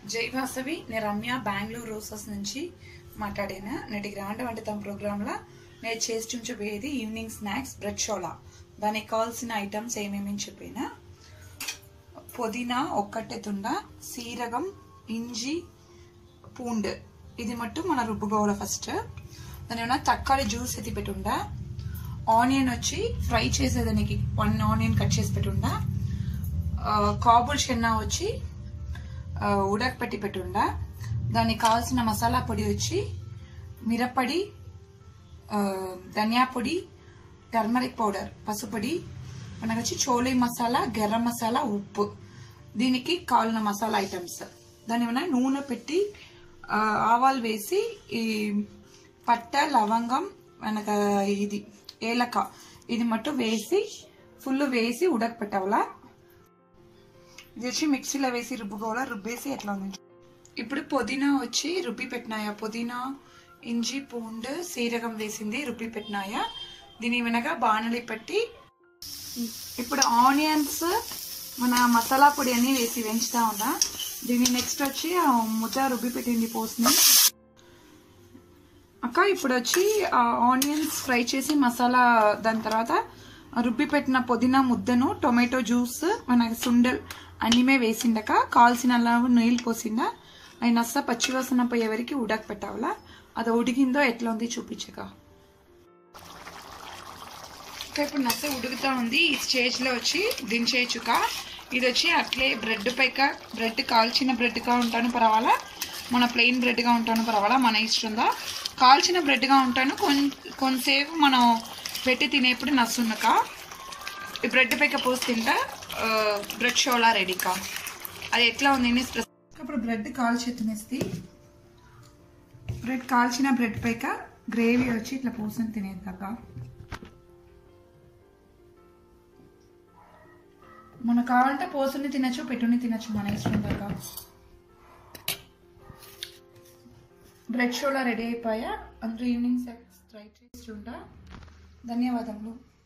జై వాసవి నేను రమ్య బెంగళూరు రోసెస్ నుంచి మాట్లాడాను నేటి గ్రాండ్ వంటతం ప్రోగ్రాంలో నేను చేసి చూపించబోయేది ఈవినింగ్ స్నాక్స్ బ్రెడ్ షోలా దానికి కావాల్సిన ఐటమ్స్ ఏమేమి చెప్పిన పుదీనా ఒక్కటే తుండ సీరగం ఇంజి పూండ్ ఇది మట్టు మన రుబ్బుకోవాలి ఫస్ట్ దాని ఏమన్నా తక్కాలి జ్యూస్ ఎత్తి పెట్టుండా ఆనియన్ వచ్చి ఫ్రై చేసేదానికి వన్ ఆనియన్ కట్ చేసి పెట్టుండా కాబుల్ చెన్నా వచ్చి ఉడకపెట్టి పెట్టుండా దానికి కావాల్సిన మసాలా పొడి వచ్చి మిరప్పొడి ధనియా పొడి టర్మరిక్ పౌడర్ పసుపొడి మనకు వచ్చి చోలే మసాలా గరం మసాలా ఉప్పు దీనికి కావాలిన మసాలా ఐటమ్స్ దాని ఏమైనా నూనె పెట్టి ఆవాలు వేసి ఈ పట్ట లవంగం మనకు ఇది ఏలక ఇది మట్టు వేసి ఫుల్ వేసి ఉడకపెట్టవాలా ఇది వచ్చి మిక్సీలో వేసి రుబ్బుకోవాలా రుబ్బేసి ఎట్లా ఉంది ఇప్పుడు పుదీనా వచ్చి రుబ్బి పెట్టినాయా పుదీనా ఇంజి పూండ్ సీరగం వేసింది రుబ్బి పెట్టినాయా దీని వెనక బాణలి పెట్టి ఇప్పుడు ఆనియన్స్ మన మసాలా పొడి అన్ని వేసి వేయించుతా ఉన్నా దీన్ని నెక్స్ట్ వచ్చి ముద్ద రుబ్బి పెట్టింది పోసిన అక్క ఇప్పుడు వచ్చి ఆనియన్స్ ఫ్రై చేసి మసాలా దాని తర్వాత రుబ్బి పెట్టిన పుదీనా ముద్దను టొమాటో జ్యూస్ మనకి సుండల్ అన్నిమే వేసిండక కాల్సిన నీళ్ళు పోసిండా అవి నస్స పచ్చివాసన పోయే వరకు ఉడక పెట్టావలా అది ఉడికిందో ఎట్లా ఉంది చూపించక ఇప్పుడు నస్స ఉడుకుతా ఉంది ఈ స్టేజ్లో వచ్చి దించేయచ్చుక ఇది వచ్చి అట్లే బ్రెడ్ పైక బ్రెడ్ కాల్చిన బ్రెడ్గా ఉంటాను పర్వాలా మన ప్లెయిన్ బ్రెడ్గా ఉంటాను పర్వాలా మన ఇష్టందా కాల్చిన బ్రెడ్గా ఉంటాను కొంతసేపు మనం పెట్టి తినేప్పుడు నస్సున్నక ఈ బ్రెడ్ పైక పోసి తింటా బ్రెడ్ షోలా రెడీకా అది ఎట్లా ఉంది ఇప్పుడు బ్రెడ్ కాల్చి తినేసి బ్రెడ్ కాల్చిన బ్రెడ్ పైక గ్రేవీ వచ్చి ఇట్లా పోసుని తినేదాక మనకు కావాలంటే పోసుని తినచ్చు పెట్టుని తినచ్చు మన ఇష్టం దాకా బ్రెడ్ షోలా రెడీ అయిపోయా అందరూ ఈవినింగ్ ట్రై చేసి ఉంటా ధన్యవాదములు